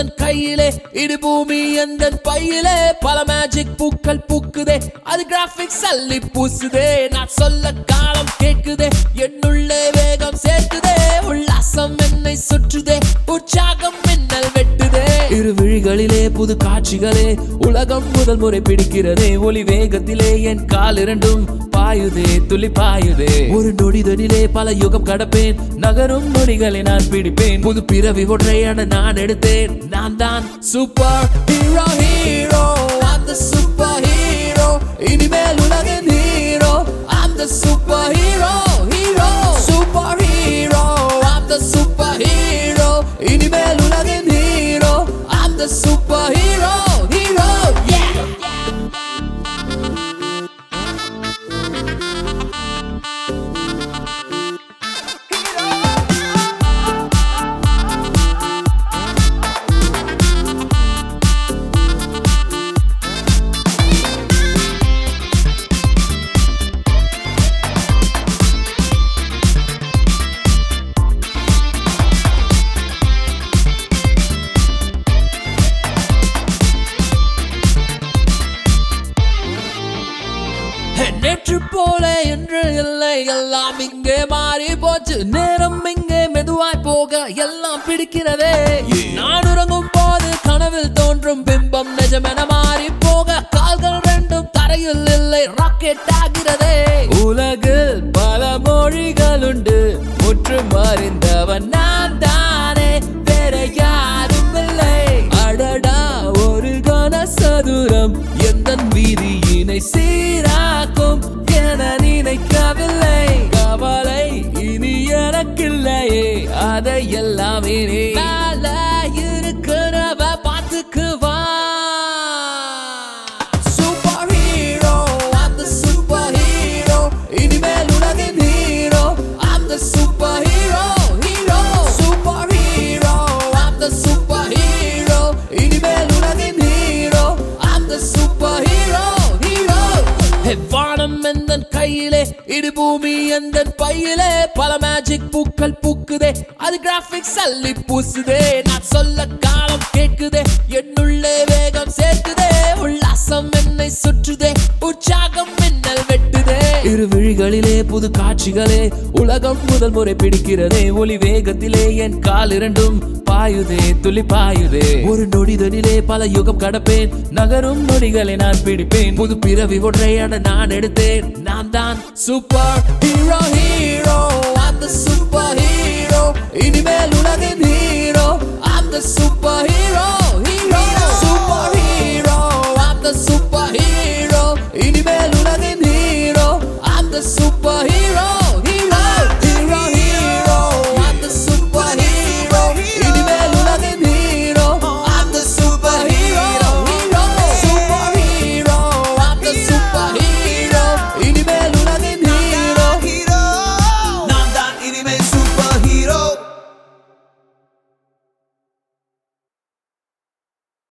எந்தன் கையிலே இடி பூமி எந்தன் பையிலே பல மேஜிக் பூக்கள் பூக்குதே அது கிராபிக்ஸ் அள்ளி பூசுதே நான் சொல்ல காலம் கேக்குதே என்னுள்ளே வேகம் சேர்க்குதே உல்லாசம் என்னை சுற்றுதே உற்சாகம் மின்னல் வெட்டுதே இரு விழிகளிலே புது காட்சிகளே உலகம் முதல் முறை பிடிக்கிறதே ஒளி வேகத்திலே என் கால் இரண்டும் பாயுதே துளி பாயுதே ஒரு நொடிதனிலே பல யுகம் கடப்பேன் நகரும் நொடிகளை நான் பிடிப்பேன் புது பிறவி ஒன்றையான நான் எடுத்தேன் நான் தான் சூப்பர் ஹீரோ ஹீரோ அந்த சூப்பர் ஹீரோ இனிமேல் உலகின் ஹீரோ அந்த super hero hero super hero அந்த சூப்பர் ஹீரோ இனிமேல் உலகின் ஹீரோ அந்த சூப்பர் ஹீரோ ஹீரோ yeah நேற்று போல என்று இல்லை எல்லாம் இங்கே மாறி போச்சு நேரம் இங்கே மெதுவாய் போக எல்லாம் பிடிக்கிறதே நான் உறங்கும் போது கனவில் தோன்றும் பிம்பம் நிஜமென மாறி போக கால்கள் ரெண்டும் தரையில் இல்லை ராக்கெட் ஆகிறதே உலகில் பல மொழிகள் உண்டு முற்று மறிந்தவன் நான் தானே வேற யாரும் இல்லை அடடா ஒரு கனசதுரம் எந்த வீதியினை சீராக்கும் என நினைக்கவில்லை கவலை இனி எனக்கில்லையே அதை எல்லாமே நீ மேல இருக்கிறவ பார்த்துக்குவா சூப்பர் ஹீரோ அந்த சூப்பர் ஹீரோ இனிமேல் உலகின் ஹீரோ அந்த super hero hero super hero அந்த சூப்பர் ஹீரோ இனிமேல் உலகின் ஹீரோ அந்த சூப்பர் ஹீரோ ஹீரோ வானம் எந்தன் கையிலே இடி பூமி எந்தன் பையிலே பல மேஜிக் பூக்கள் பூக்குதே அது கிராபிக்ஸ் அள்ளி பூசுதே நான் சொல்ல காலம் கேக்குதே என்னுள்ளே வேகம் சேர்க்குதே உல்லாசம் என்னை சுற்றுதே உற்சாகம் மின்னல் வெட்டுதே இரு விழிகளிலே புது காட்சிகளே உலகம் முதல் முறை பிடிக்கிறதே ஒளி வேகத்திலே என் கால் இரண்டும் பாயுதே துளி பாயுதே ஒரு நொடிதனிலே பல யுகம் கடப்பேன் நகரும் நொடிகளை நான் பிடிப்பேன் புது பிறவி ஒன்றையான நான் எடுத்தேன் நான் தான் சூப்பர் ஹீரோ ஹீரோ அந்த சூப்பர் ஹீரோ இனிமேல் உலகின் ஹீரோ அந்த சூப்பர் ஹீரோ